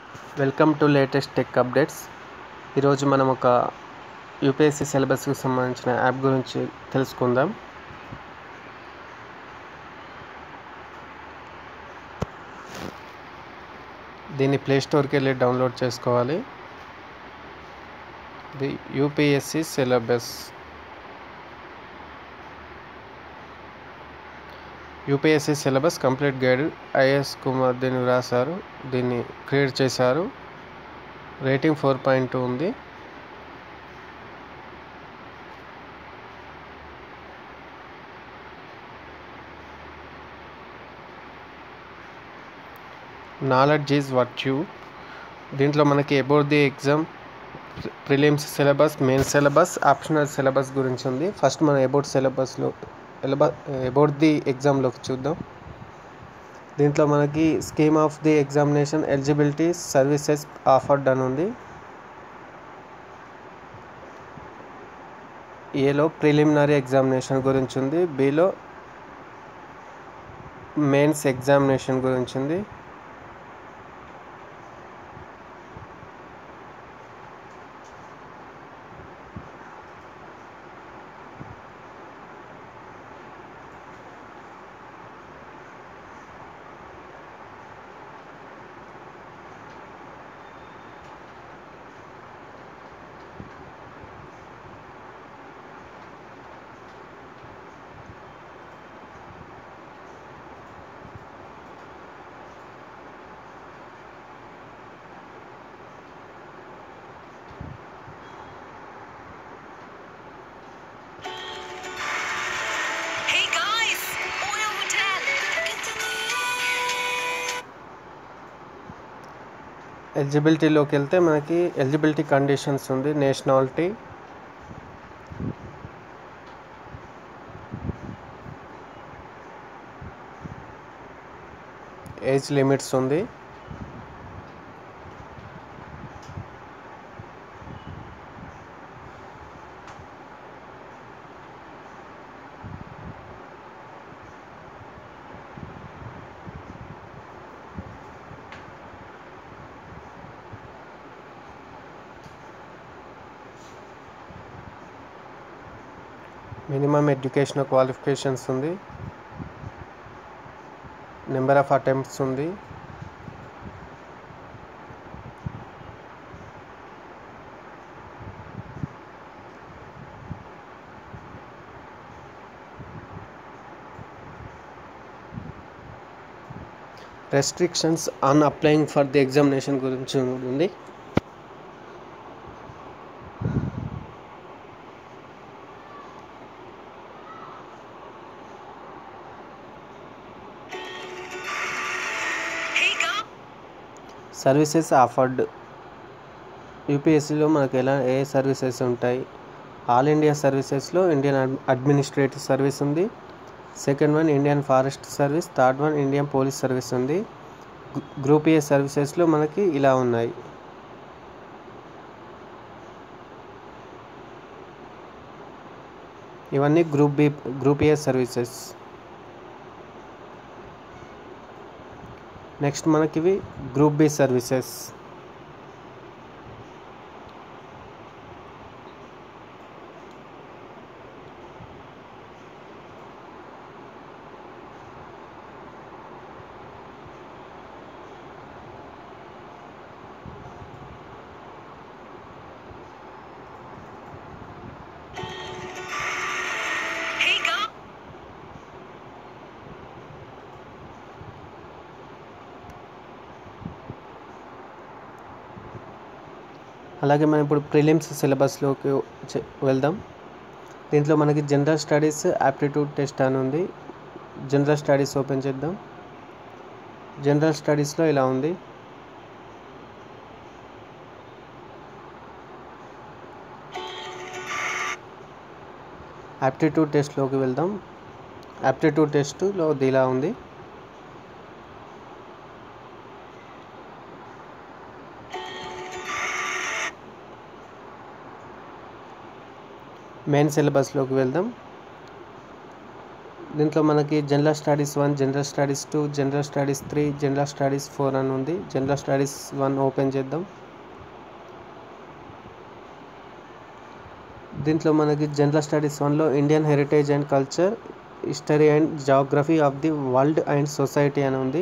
Welcome to latest tech updates ఈరోజు మనం ఒక యూపీఎస్సీ సిలబస్కి సంబంధించిన యాప్ గురించి తెలుసుకుందాం దీన్ని ప్లే స్టోర్కి వెళ్ళి డౌన్లోడ్ చేసుకోవాలి ఇది UPSC syllabus UPSC syllabus complete guide I S Kumar దీన్ని వ్రాసారు దీన్ని క్రియేట్ చేశారు రేటింగ్ ఫోర్ పాయింట్ టూ ఉంది నాలెడ్జ్ ఈజ్ వర్చ్యూ దీంట్లో మనకి about the exam prelims syllabus main syllabus optional syllabus గురించి ఉంది ఫస్ట్ మనం అబౌట్ సిలబస్లో అబౌట్ ది ఎగ్జామ్లోకి చూద్దాం దీంట్లో మనకి scheme of the examination eligibility services offered అని ఉంది ఏలో ప్రిలిమినరీ ఎగ్జామినేషన్ గురించి ఉంది బిలో మెయిన్స్ ఎగ్జామినేషన్ గురించి ఉంది Hey guys, Oil Hotel. ఎలిజిబిలిటీలోకి వెళ్తే మనకి ఎలిజిబిలిటీ కండిషన్స్ ఉంది నేషనాలిటీ ఏజ్ లిమిట్స్ ఉంది మినిమం ఎడ్యుకేషన్ క్వాలిఫికేషన్స్ ఉంది నెంబర్ ఆఫ్ అటెంప్ట్స్ ఉంది restrictions on applying for the examination గురించి ఉంది Hey guys. సర్వీసెస్ ఆఫర్డ్ యూపీఎస్సీలో మనకు ఎలా ఏ సర్వీసెస్ ఉంటాయి ఆల్ ఇండియా సర్వీసెస్లో ఇండియన్ అడ్- అడ్మినిస్ట్రేటివ్ సర్వీస్ ఉంది second one Indian forest service third one Indian police service ఉంది గు- గ్రూప్ ఏ సర్వీసెస్లో మనకి ఇలా ఉన్నాయి ఇవన్నీ group B group A services next మనకి ఇవి group B services Hey guys. అలాగే మనం ఇప్పుడు ప్రిలిమ్స్ సిలబస్లోకి చె- వెళ్దాం దీంట్లో మనకి జనరల్ స్టడీస్ యాప్టిట్యూడ్ టెస్ట్ అని ఉంది జనరల్ స్టడీస్ ఓపెన్ చేద్దాం జనరల్ స్టడీస్లో ఇలా ఉంది యాప్టిట్యూడ్ టెస్ట్లోకి వెళ్దాం యాప్టిట్యూడ్ టెస్ట్లో ఇలా ఉంది మెయిన్ సిలబస్లోకి వెళ్దాం దీంట్లో మనకి general studies one general studies two general studies three general studies four అని ఉంది జనరల్ స్టడీస్ వన్ ఓపెన్ చేద్దాం దీంట్లో మనకి జనరల్ స్టడీస్ వన్లో Indian heritage and culture history and geography of the world and society అని ఉంది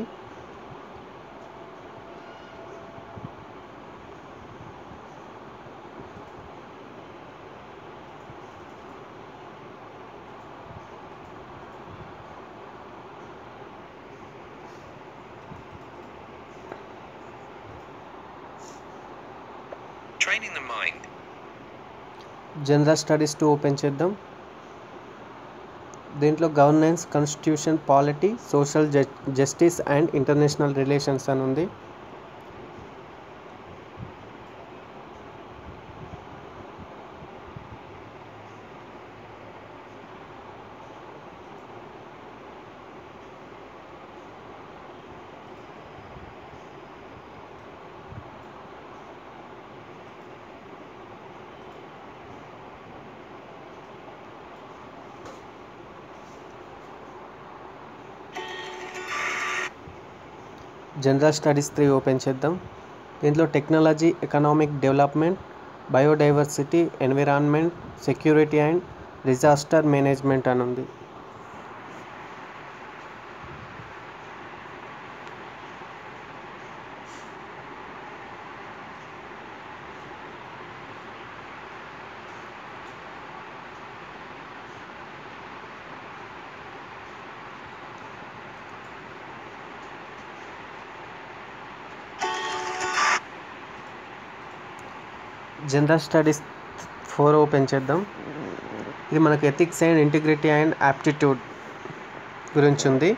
Training the mind. General studies two open చేద్దాం దీంట్లో governance constitution polity social justice and international relations అని ఉంది జనరల్ స్టడీస్ త్రీ ఓపెన్ చేద్దాం దీంట్లో technology economic development biodiversity environment security and disaster management అని ఉంది జనరల్ స్టడీస్ ఫోర్ ఓపెన్ చేద్దాం ఇది మనకు ethics and integrity and aptitude గురించి ఉంది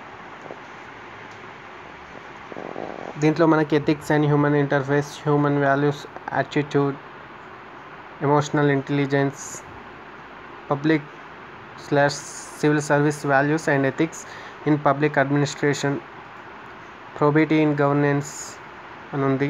దీంట్లో మనకి ethics and human interface human values attitude emotional intelligence public slash civil service values and ethics in public administration probity in governance అని ఉంది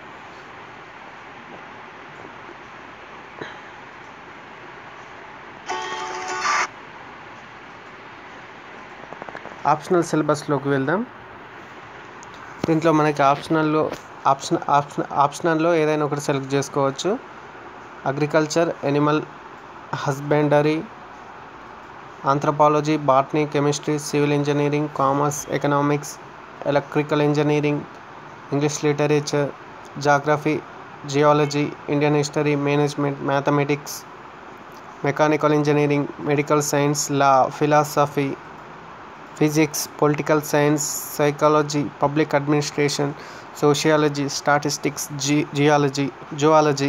optional సిలబస్లోకి వెళ్దాం దీంట్లో మనకి ఆప్షనల్లో ఆప్షన్ ఆప్షన్ ఆప్షనల్లో ఏదైనా ఒకటి సెలెక్ట్ చేసుకోవచ్చు agriculture animal husbandry anthropology botany chemistry civil engineering commerce economics electrical engineering English literature geography geology Indian history management mathematics mechanical engineering medical science law philosophy physics political science psychology public administration sociology statistics g geology zoology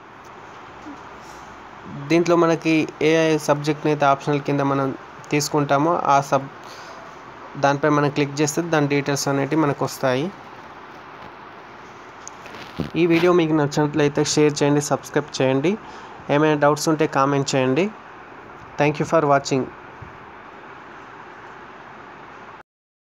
దీంట్లో మనకి ఏ సబ్జెక్ట్ని అయితే optional కింద మనం తీసుకుంటామో ఆ sub దానిపై మనం క్లిక్ చేస్తే దాని డీటెయిల్స్ అనేటివి మనకు వస్తాయి ఈ వీడియో మీకు నచ్చినట్లయితే షేర్ చేయండి సబ్స్క్రైబ్ చేయండి ఏమైనా డౌట్స్ ఉంటే కామెంట్ చేయండి థ్యాంక్ యూ ఫర్ వాచింగ్